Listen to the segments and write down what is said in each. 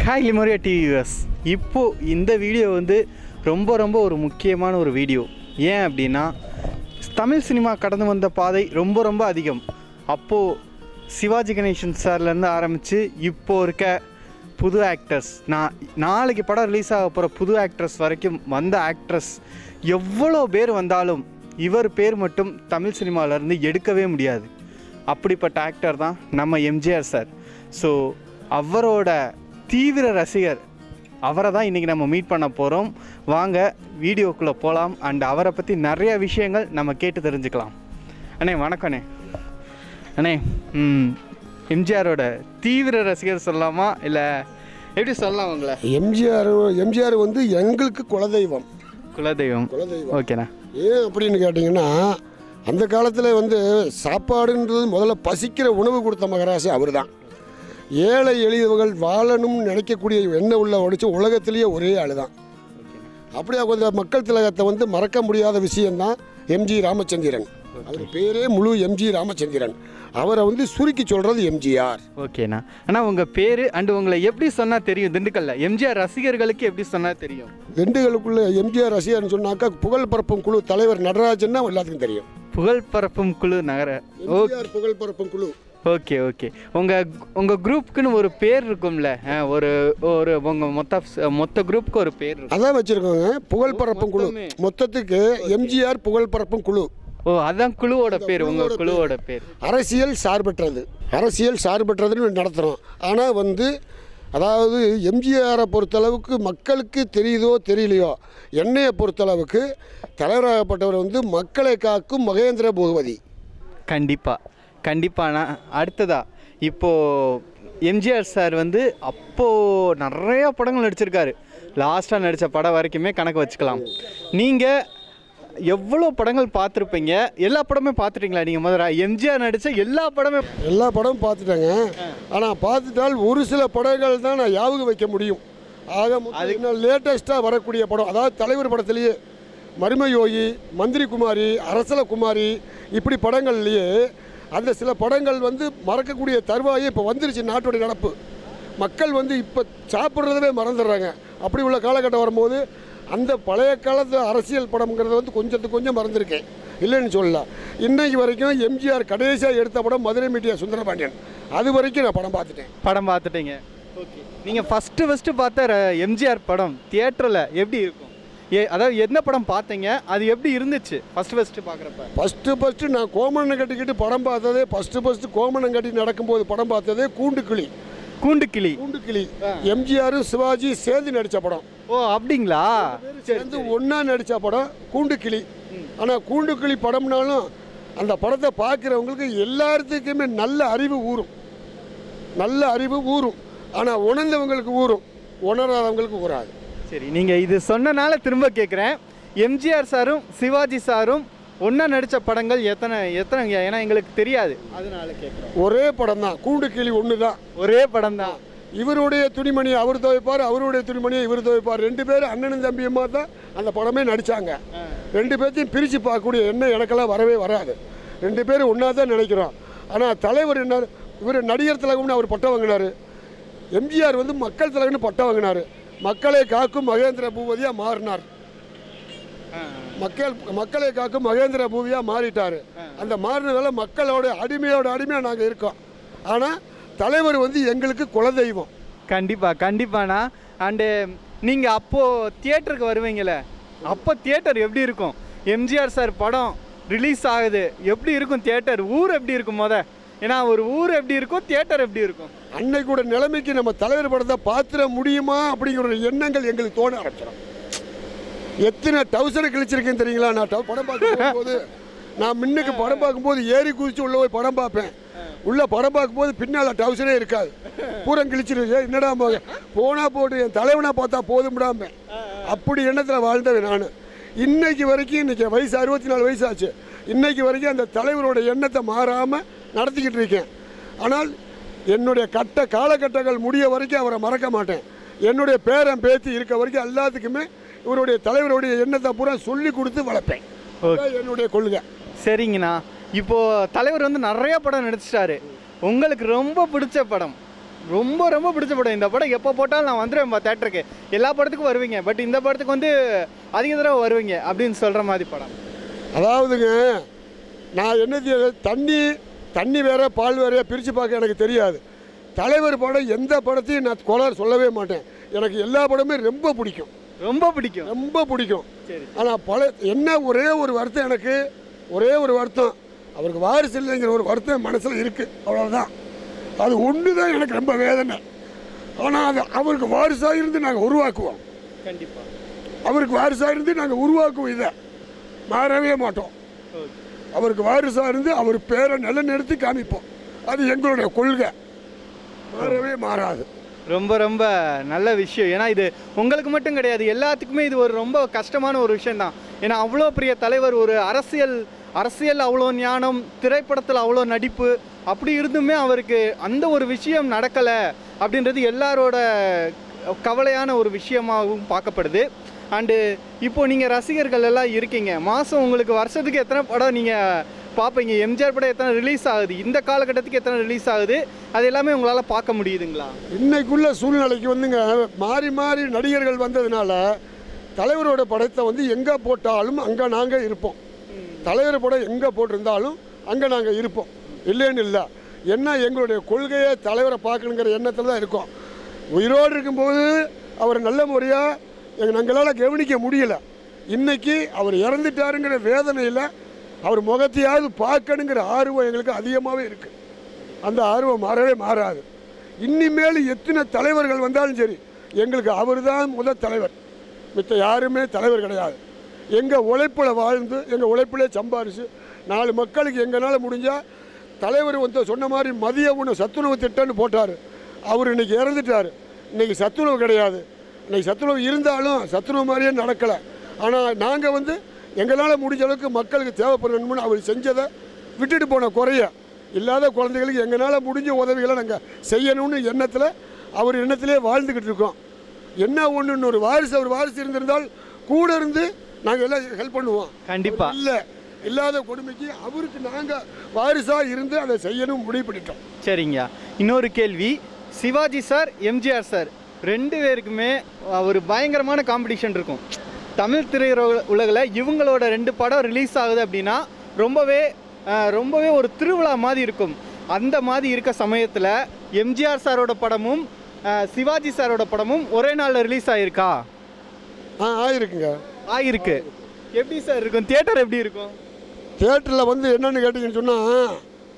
Hi லிமோரியா டிவிவர்ஸ் இப்போது இந்த video வந்து ரொம்ப ரொம்ப ஒரு முக்கியமான ஒரு வீடியோ ஏன் அப்படின்னா தமிழ் சினிமா கடந்து வந்த பாதை ரொம்ப ரொம்ப அதிகம் அப்போது சிவாஜி கணேசன் சார்லேருந்து ஆரம்பித்து இப்போ இருக்க புது ஆக்டர்ஸ் நான் நாளைக்கு படம் ரிலீஸ் ஆக போகிற புது ஆக்ட்ரஸ் வரைக்கும் வந்த ஆக்ட்ரஸ் எவ்வளோ பேர் வந்தாலும் இவர் பேர் மட்டும் தமிழ் சினிமாவிலேருந்து எடுக்கவே முடியாது அப்படிப்பட்ட ஆக்டர் தான் நம்ம எம்ஜிஆர் சார் ஸோ அவரோட தீவிர ரசிகர் அவரை தான் இன்றைக்கி நம்ம மீட் பண்ண போகிறோம் வாங்க வீடியோக்குள்ளே போகலாம் அண்ட் அவரை பற்றி நிறைய விஷயங்கள் நம்ம கேட்டு தெரிஞ்சுக்கலாம் அண்ணே வணக்கண்ணே அண்ணே ம் எம்ஜிஆரோட தீவிர ரசிகர் சொல்லலாமா இல்லை எப்படி சொல்லலாம் உங்களை எம்ஜிஆர் எம்ஜிஆர் வந்து எங்களுக்கு குலதெய்வம் குலதெய்வம் குலதெய்வம் ஓகேண்ணா ஏன் அப்படின்னு கேட்டிங்கன்னா அந்த காலத்தில் வந்து சாப்பாடுன்றது முதல்ல பசிக்கிற உணவு கொடுத்த மகராசி அவர் தான் ஏழை எளியவர்கள் வாழணும்னு நினைக்கக்கூடிய எண்ணம் உள்ள உடைச்சு உலகத்திலேயே ஒரே ஆள் தான் அப்படியே கொஞ்சம் மக்கள் திலகத்தை வந்து மறக்க முடியாத விஷயம்தான் எம்ஜி ராமச்சந்திரன் அவர் பேரே முழு எம்ஜி ராமச்சந்திரன் அவரை வந்து சுருக்கி சொல்கிறது எம்ஜிஆர் ஓகேண்ணா அண்ணா உங்கள் பேர் அண்டு உங்களை எப்படி சொன்னால் தெரியும் திண்டுக்கல்ல எம்ஜிஆர் ரசிகர்களுக்கு எப்படி சொன்னால் தெரியும் திண்டுகளுக்குள்ள எம்ஜிஆர் ரசிகர்னு சொன்னாக்கா புகழ் பரப்பும் குழு தலைவர் நடராஜன்னா எல்லாத்துக்கும் தெரியும் புகழ் பரப்பும் குழு நகர ஓ எம்ஜிஆர் புகழ் பரப்பும் குழு ஓகே ஓகே உங்கள் உங்கள் குரூப்புக்குன்னு ஒரு பேர் இருக்கும்ல ஆ, ஒரு ஒரு உங்கள் மொத்த மொத்த குரூப்புக்கு ஒரு பேர் இருக்கும் அதான் வச்சிருக்கோங்க புகழ் பரப்பும் குழு மொத்தமே. மொத்தத்துக்கு எம்ஜிஆர் புகழ் பரப்பும் குழு ஓ அதான் குழுவோட பேர் உங்கள் குழுவோட பேர் அரசியல் சார்பற்றது அரசியல் சார்பற்றதுன்னு நடத்துகிறோம் ஆனால் வந்து அதாவது எம்ஜிஆரை பொறுத்தளவுக்கு மக்களுக்கு தெரியுதோ தெரியலையோ என்னையை பொறுத்தளவுக்கு தலைவராகப்பட்டவர் வந்து மக்களை காக்கும் மகேந்திர பூபதி கண்டிப்பாக கண்டிப்பாண்ணா அடுத்ததா இப்போது எம்ஜிஆர் சார் வந்து அப்போது நிறையா படங்கள் நடிச்சிருக்காரு லாஸ்ட்டாக நடித்த படம் வரைக்குமே கணக்கு வச்சுக்கலாம் நீங்கள் எவ்வளோ படங்கள் பார்த்துருப்பீங்க எல்லா படமே பார்த்துட்டீங்களா நீங்கள் முதல்ல எம்ஜிஆர் நடித்த எல்லா படமே எல்லா படமும் பார்த்துட்டேங்க ஆனால் பார்த்துட்டால் ஒரு சில படங்கள் தான் நான் ஞாபகம் வைக்க முடியும் ஆக மொத்தம் இன்னும் லேட்டஸ்ட்டாக வரக்கூடிய படம் அதாவது தலைவர் படத்திலேயே மருமயோகி மந்திரி குமாரி அரசல குமாரி இப்படி படங்கள்லேயே அந்த சில படங்கள் வந்து மறக்கக்கூடிய தருவாயே இப்போ வந்துருச்சு நாட்டுடைய நடப்பு மக்கள் வந்து இப்போ சாப்பிட்றதவே மறந்துடுறாங்க அப்படி உள்ள காலகட்டம் வரும்போது அந்த பழைய காலத்து அரசியல் படம்ங்கிறத வந்து கொஞ்சத்துக்கு கொஞ்சம் மறந்துருக்கேன் இல்லைன்னு சொல்லலாம் இன்னைக்கு வரைக்கும் எம்ஜிஆர் கடைசியாக எடுத்த படம் மதுரை மீட்டியா சுந்தரபாண்டியன் அது வரைக்கும் நான் படம் பார்த்துட்டேன் படம் பார்த்துட்டீங்க ஓகே நீங்கள் ஃபஸ்ட்டு ஃபஸ்ட்டு பார்த்த ர- எம்ஜிஆர் படம் தியேட்டரில் எப்படி இருக்கும் ஏ அதாவது என்ன படம் பார்த்தீங்க அது எப்படி இருந்துச்சு ஃபஸ்ட்டு ஃபஸ்ட்டு பார்க்குறப்ப ஃபஸ்ட்டு ஃபஸ்ட்டு நான் கோமணம் கட்டிக்கிட்டு படம் பார்த்ததே ஃபஸ்ட்டு ஃபஸ்ட்டு கோமணம் கட்டி நடக்கும்போது படம் பார்த்ததே கூண்டுக்கிளி கூண்டு கிளி கூண்டுக்கிளி எம்ஜிஆரும் சிவாஜி சேர்ந்து நடித்த படம் ஓ அப்படிங்களா சேர்ந்து ஒன்றா நடித்த படம் கூண்டுக்கிளி ஆனால் கூண்டுக்கிளி படம்னாலும் அந்த படத்தை பார்க்குறவங்களுக்கு எல்லாத்துக்குமே நல்ல அறிவு ஊறும் நல்ல அறிவு ஊறும் ஆனால் உணர்ந்தவங்களுக்கு ஊறும் உணராதவங்களுக்கு ஊறாது சரி நீங்கள் இது சொன்னனால திரும்ப கேட்குறேன் எம்ஜிஆர் சாரும் சிவாஜி சாரும் ஒன்றா நடித்த படங்கள் எத்தனை எத்தனை ஏன்னா எங்களுக்கு தெரியாது அதனால கேட்குறோம் ஒரே படம் தான் கூண்டுக்கிளி ஒன்று தான் ஒரே படம் தான் இவருடைய துணிமணி அவர் துவைப்பார் அவருடைய துணிமணியை இவர் துவைப்பார் ரெண்டு பேரும் அண்ணனும் தம்பியுமா தான் அந்த படமே நடித்தாங்க ரெண்டு பேர்த்தையும் பிரித்து பார்க்கக்கூடிய எண்ணம் எனக்கெல்லாம் வரவே வராது ரெண்டு பேரும் ஒன்றா தான் நினைக்கிறோம் ஆனால் தலைவர் என்ன இவர் நடிகர் திலகம்னு அவர் பட்டம் வாங்கினார் எம்ஜிஆர் வந்து மக்கள் திலகம்னு பட்டம் வாங்கினார் மக்களை காக்கும் மகேந்திர பூபதியாக மாறினார் மக்கள் மக்களை காக்கும் மகேந்திர பூவியாக மாறிட்டார் அந்த மாறினதால மக்களோட அடிமையோட அடிமையாக நாங்கள் இருக்கோம் ஆனால் தலைவர் வந்து எங்களுக்கு குலதெய்வம் கண்டிப்பாக கண்டிப்பாண்ணா அண்டு நீங்கள் அப்போது தியேட்டருக்கு வருவீங்களே அப்போ தியேட்டர் எப்படி இருக்கும் எம்ஜிஆர் சார் படம் ரிலீஸ் ஆகுது எப்படி இருக்கும் தியேட்டர் ஊர் எப்படி இருக்கும் முத ஏன்னா ஒரு ஊர் எப்படி இருக்கும் தியேட்டர் எப்படி இருக்கும் அன்னைக்கூட நிலைமைக்கு நம்ம தலைவர் படத்தை பார்த்துட முடியுமா அப்படிங்கிற ஒரு எண்ணங்கள் எங்களுக்கு தோண ஆரம்பிச்சிடும் எத்தனை டவுசரை கிழிச்சிருக்கேன்னு தெரியுங்களா நான் டவு- படம் பார்க்க போகும்போது நான் முன்னுக்கு படம் பார்க்கும்போது ஏறி குதிச்சு உள்ள போய் படம் பார்ப்பேன் உள்ள படம் பார்க்கும்போது பின்னால் டவுசரே இருக்காது பூரம் கிழிச்சிருக்கு என்னடா மக போனா போட்டு என் தலைவனை பார்த்தா போதும்டாம அப்படி எண்ணத்தில் வாழ்ந்தவன் நான் இன்னைக்கு வரைக்கும் இன்னைக்கு வயசு அறுபத்தி நாலு வயசு ஆச்சு இன்னைக்கு வரைக்கும் அந்த தலைவரோட எண்ணத்தை மாறாமல் நடத்திக்கிட்டு இருக்கேன் ஆனால் என்னுடைய கட்ட காலகட்டங்கள் முடிய வரைக்கும் அவரை மறக்க மாட்டேன் என்னுடைய பேரன் பேத்தி இருக்க வரைக்கும் எல்லாத்துக்குமே இவருடைய தலைவருடைய எண்ணத்தை பூரா சொல்லி கொடுத்து வளர்ப்பேன் அதான் என்னுடைய கொள்கை சரிங்கண்ணா இப்போது தலைவர் வந்து நிறைய படம் நடிச்சிட்டாரு உங்களுக்கு ரொம்ப பிடிச்ச படம் ரொம்ப ரொம்ப பிடிச்ச படம் இந்த படம் எப்போ போட்டாலும் நான் வந்துடுவேன் தேட்டருக்கு எல்லா படத்துக்கும் வருவீங்க பட் இந்த படத்துக்கு வந்து அதிக தடவை வருவீங்க அப்படின்னு சொல்கிற மாதிரி படம் அதாவதுங்க நான் என்ன செய்ய- தண்ணி தண்ணி வேற பால் வேறையா பிரித்து பார்க்க எனக்கு தெரியாது தலைவர் படம் எந்த படத்தையும் நான் கொலை சொல்லவே மாட்டேன் எனக்கு எல்லா படமே ரொம்ப பிடிக்கும் ரொம்ப பிடிக்கும் ரொம்ப பிடிக்கும் சரி ஆனால் பல என்ன ஒரே ஒரு வருத்தம் எனக்கு ஒரே ஒரு வருத்தம் அவருக்கு வாரிசு இல்லைங்கிற ஒரு வருத்தம் மனசில் இருக்குது அவ்வளோதான் அது ஒன்று தான் எனக்கு ரொம்ப வேதனை ஆனால் அது அவருக்கு வாரிசாக இருந்து நாங்கள் உருவாக்குவோம் கண்டிப்பாக அவருக்கு வாரிசாக இருந்து நாங்கள் உருவாக்குவோம் இதை மாறவே மாட்டோம் ஓகே அவருக்கு வாரிசாக இருந்து அவர் பேரை நிலைநிறுத்தி காமிப்போம் அது எங்களுடைய கொள்கை மாறவே மாறாது ரொம்ப ரொம்ப நல்ல விஷயம் ஏன்னா இது உங்களுக்கு மட்டும் கிடையாது எல்லாத்துக்குமே இது ஒரு ரொம்ப கஷ்டமான ஒரு விஷயம்தான் ஏன்னா அவ்வளோ பெரிய தலைவர் ஒரு அரசியல் அரசியல் அவ்வளோ ஞானம் திரைப்படத்தில் அவ்வளோ நடிப்பு அப்படி இருந்துமே அவருக்கு அந்த ஒரு விஷயம் நடக்கலை அப்படின்றது எல்லாரோட கவலையான ஒரு விஷயமாகவும் பார்க்கப்படுது அண்டு இப்போ நீங்கள் ரசிகர்கள் எல்லாம் இருக்கீங்க மாதம் உங்களுக்கு வருஷத்துக்கு எத்தனை படம் நீங்கள் பார்ப்பீங்க எம்ஜிஆர் படம் எத்தனை ரிலீஸ் ஆகுது இந்த காலகட்டத்துக்கு எத்தனை ரிலீஸ் ஆகுது அது எல்லாமே உங்களால் பார்க்க முடியுதுங்களா இன்னைக்குள்ள சூழ்நிலைக்கு வந்துங்க மாறி மாறி நடிகர்கள் வந்ததுனால தலைவரோட படத்தை வந்து எங்கே போட்டாலும் அங்கே நாங்கள் இருப்போம் தலைவர் படம் எங்கே போட்டிருந்தாலும் அங்கே நாங்கள் இருப்போம் இல்லைன்னு இல்லை என்ன எங்களுடைய கொள்கையை தலைவரை பார்க்கணுங்கிற எண்ணத்தில் தான் இருக்கோம் உயிரோடு இருக்கும்போது அவர் நல்ல முறையாக எங்கள் எங்களால் கவனிக்க முடியல இன்னைக்கு அவர் இறந்துட்டாருங்கிற வேதனையில் அவர் முகத்தையாவது பார்க்கணுங்கிற ஆர்வம் எங்களுக்கு அதிகமாகவே இருக்குது அந்த ஆர்வம் மாறவே மாறாது இனிமேல் எத்தனை தலைவர்கள் வந்தாலும் சரி எங்களுக்கு அவர் தான் முதல் தலைவர் மித்த யாருமே தலைவர் கிடையாது எங்கள் உழைப்பில் வாழ்ந்து எங்கள் உழைப்பிலே சம்பாரிச்சு நாலு மக்களுக்கு எங்களால் முடிஞ்சால் தலைவர் வந்து சொன்ன மாதிரி மதிய உணவு சத்துணவு திட்டம்னு போட்டார் அவர் இன்னைக்கு இறந்துட்டார் இன்னைக்கு சத்துணவு கிடையாது இன்னைக்கு சத்துணவு இருந்தாலும் சத்துணவு மாதிரியே நடக்கலை ஆனால் நாங்கள் வந்து எங்களால் முடிஞ்ச அளவுக்கு மக்களுக்கு தேவைப்படணும்னு அவர் செஞ்சதை விட்டுட்டு போன குறைய இல்லாத குழந்தைகளுக்கு எங்களால் முடிஞ்ச உதவிகளை நாங்கள் செய்யணும்னு எண்ணத்தில் அவர் எண்ணத்திலே வாழ்ந்துக்கிட்டு இருக்கோம் என்ன ஒன்று ஒரு வாரிசு அவர் வாரிசு இருந்திருந்தால் கூட இருந்து நாங்கள் எல்லாம் ஹெல்ப் பண்ணுவோம் கண்டிப்பா இல்லை இல்லாத கொடுமைக்கு அவருக்கு நாங்கள் வாரிசாக இருந்து அதை செய்யணும் முடிவு பண்ணிட்டோம் சரிங்க இன்னொரு கேள்வி சிவாஜி சார் எம்ஜிஆர் சார் ரெண்டு பேருக்குமே அஹ், ஒரு பயங்கரமான காம்படிஷன் இருக்கும் தமிழ் திரையுலகில் இவங்களோட ரெண்டு படம் ரிலீஸ் ஆகுது அப்படின்னா ரொம்பவே அஹ், ரொம்பவே ஒரு திருவிழா மாதிரி இருக்கும் அந்த மாதிரி இருக்க சமயத்தில் எம்ஜிஆர் சாரோட படமும் அஹ், சிவாஜி சாரோட படமும் ஒரே நாளில் ரிலீஸ் ஆகிருக்கா ஆ ஆயிருக்குங்க ஆகிருக்கு எப்படி சார் இருக்கும் தியேட்டர் எப்படி இருக்கும் தேட்டரில் வந்து என்னென்னு கேட்டிங்கன்னு சொன்னால்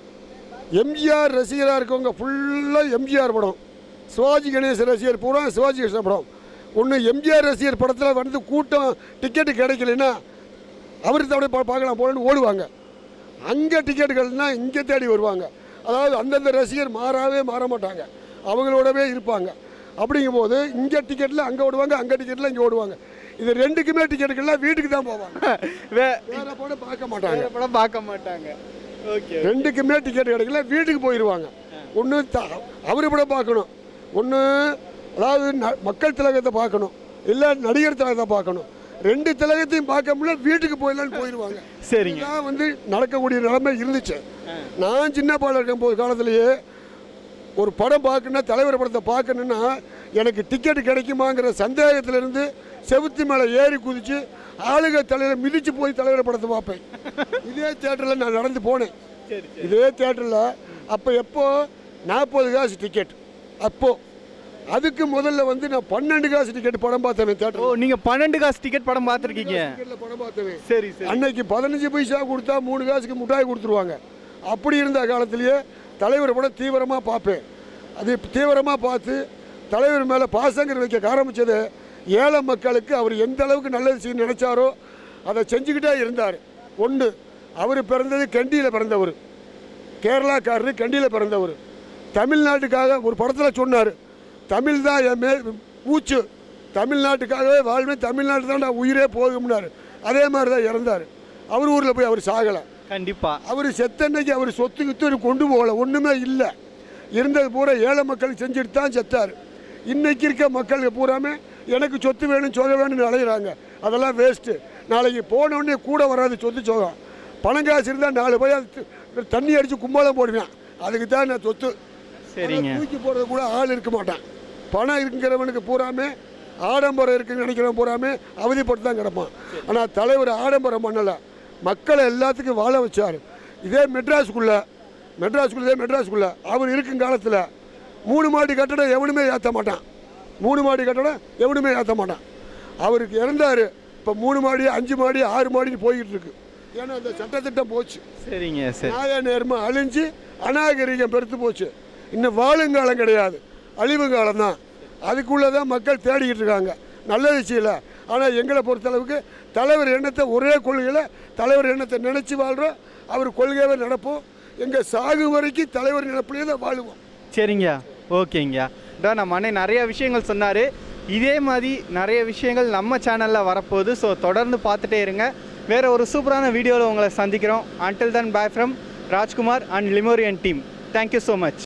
எம்ஜிஆர் ரசிகராக இருக்கவங்க ஃபுல்லாக எம்ஜிஆர் படம் சிவாஜி கணேசன் ரசிகர் பூரா சிவாஜி கணேசன் படம் ஒன்று எம்ஜிஆர் ரசிகர் படத்தில் வந்து கூட்டம் டிக்கெட்டு கிடைக்கலன்னா அவருக்கு அப்படியே பா- பார்க்கலாம் போலன்னு ஓடுவாங்க அங்கே டிக்கெட்டுகள்னா இங்கே தேடி வருவாங்க அதாவது அந்தந்த ரசிகர் மாறாவே மாற மாட்டாங்க அவங்களோடவே இருப்பாங்க அப்படிங்கும்போது இங்கே டிக்கெட்டில் அங்கே ஓடுவாங்க அங்கே டிக்கெட்டில் இங்கே ஓடுவாங்க இது ரெண்டுக்குமே டிக்கெட்டுகள்லாம் வீட்டுக்கு தான் போவாங்க வே வேற படம் பார்க்க மாட்டாங்க வேற படம் பார்க்க மாட்டாங்க ஓகே ரெண்டுக்குமே டிக்கெட் கிடைக்கல வீட்டுக்கு போயிடுவாங்க ஒன்று த அவர் படம் பார்க்கணும் ஒன்று அதாவது ந- மக்கள் திலகத்தை பார்க்கணும் இல்லை நடிகர் திலகத்தை பார்க்கணும் ரெண்டு திலகத்தையும் பார்க்க முடியல வீட்டுக்கு போயிடலான்னு போயிடுவாங்க சரிங்க இதெல்லாம் வந்து நடக்கக்கூடிய நிலைமை இருந்துச்சு நான் சின்ன பாடம் இருக்கும் போது காலத்திலேயே ஒரு படம் பார்க்கணுன்னா தலைவர் படத்தை பார்க்கணுன்னா எனக்கு டிக்கெட் கிடைக்குமாங்கிற சந்தேகத்திலிருந்து செவுத்து மேலே ஏறி குதிச்சு ஆளுக தலையில் மிதிச்சு போய் தலைவர் படத்தை பார்ப்பேன் இதே தேட்டரில் நான் நடந்து போனேன் சரி இதே தேட்டரில் அப்போ எப்போ நாற்பது காசு டிக்கெட் அப்போ அதுக்கு முதல்ல வந்து நான் பன்னெண்டு காசு டிக்கெட் படம் பார்த்தேன் ஓ தேட்டரில் நீங்க பன்னெண்டு காசு டிக்கெட் படம் பார்த்துருக்கீங்க டிக்கெட்டில் படம் பார்த்தேன் சரி சரி அன்னைக்கு பதினஞ்சு பைசா கொடுத்தா மூணு காசுக்கு மிட்டாய் கொடுத்துருவாங்க அப்படி இருந்த காலத்திலேயே தலைவர் படம் தீவிரமாக பார்ப்பேன் அது தீவிரமாக பார்த்து தலைவர் மேலே பாசங்கர் வைக்க ஆரம்பித்தது ஏழை மக்களுக்கு அவர் எந்த அளவுக்கு நல்லது செய்ய நினைச்சாரோ அதை செஞ்சுக்கிட்டே இருந்தார் ஒன்று அவர் பிறந்தது கண்டியில் பிறந்தவர் கேரளாக்காரரு கண்டியில் பிறந்தவர் தமிழ்நாட்டுக்காக ஒரு படத்தில் சொன்னார் தமிழ் தான் என் மே மூச்சு தமிழ்நாட்டுக்காகவே வாழ்வேன் தமிழ்நாட்டு தான் நான் உயிரே போகும்னாரு அதே மாதிரி தான் இறந்தார் அவர் ஊரில் போய் அவர் சாகலை கண்டிப்பா அவர் செத்தன்னைக்கு அவர் சொத்து கித்து அவர் கொண்டு போகல ஒன்றுமே இல்லை இருந்தது பூரா ஏழை மக்களுக்கு செஞ்சுட்டு தான் செத்தார் இன்னைக்கு இருக்க மக்களுக்கு பூராமே எனக்கு சொத்து வேணும் சொக வேணும்னு அலையிறாங்க அதெல்லாம் வேஸ்ட்டு நாளைக்கு போன உடனே கூட வராது சொத்து சோகம் பணம் காசு இருந்தால் நாலு போய் அது த- தண்ணி அடித்து கும்பாலம் போடுவேன் அதுக்கு தான் நான் சொத்து சரிங்க. ஆனா தூக்கி போடுறது கூட ஆள் இருக்க மாட்டான் பணம் இருக்கிறவனுக்கு பூராமே ஆடம்பரம் இருக்குன்னு நினைக்கிறவன் பூராமே அவதிப்பட்டு தான் கிடப்பான் ஆனால் தலைவர் ஆடம்பரம் பண்ணலை மக்களை எல்லாத்துக்கும் வாழ வச்சார் இதே மெட்ராஸுக்குள்ள மெட்ராஸுக்குள்ள இதே மெட்ராஸுக்குள்ள அவர் இருக்கும் காலத்தில் மூணு மாடி கட்டடம் எவனுமே ஏற்ற மாட்டான் மூணு மாடி கட்டடம் எவனுமே ஏற்ற மாட்டான் அவருக்கு இறந்தார் இப்போ மூணு மாடி அஞ்சு மாடி ஆறு மாடின்னு போய்கிட்டு இருக்கு ஏன்னா அந்த சட்டத்திட்டம் போச்சு சரிங்க சரி நியாய நேர்மை அழிஞ்சு அநாகரிகம் பெருத்து போச்சு இன்னும் வாழுங்காலம் கிடையாது அழிவு காலம் தான் அதுக்குள்ளே தான் மக்கள் தேடிக்கிட்டு இருக்காங்க நல்ல விஷயம் இல்லை ஆனால் எங்களை பொறுத்தளவுக்கு தலைவர் எண்ணத்தை ஒரே கொள்கையில் தலைவர் எண்ணத்தை நினச்சி வாழ்கிறோம் அவர் கொள்கையாகவே நடப்போம் எங்கள் சாகு வரைக்கும் தலைவர் நினைப்பிலே தான் வாழுவோம் சரிங்கய்யா ஓகேங்கய்யா இதான் நம்ம அண்ணன் நிறைய விஷயங்கள் சொன்னார் இதே மாதிரி நிறைய விஷயங்கள் நம்ம சேனலில் வரப்போகுது ஸோ தொடர்ந்து பார்த்துட்டே இருங்க வேறு ஒரு சூப்பரான வீடியோவில் உங்களை சந்திக்கிறோம் until then bye from Rajkumar and Lemurian team thank you so much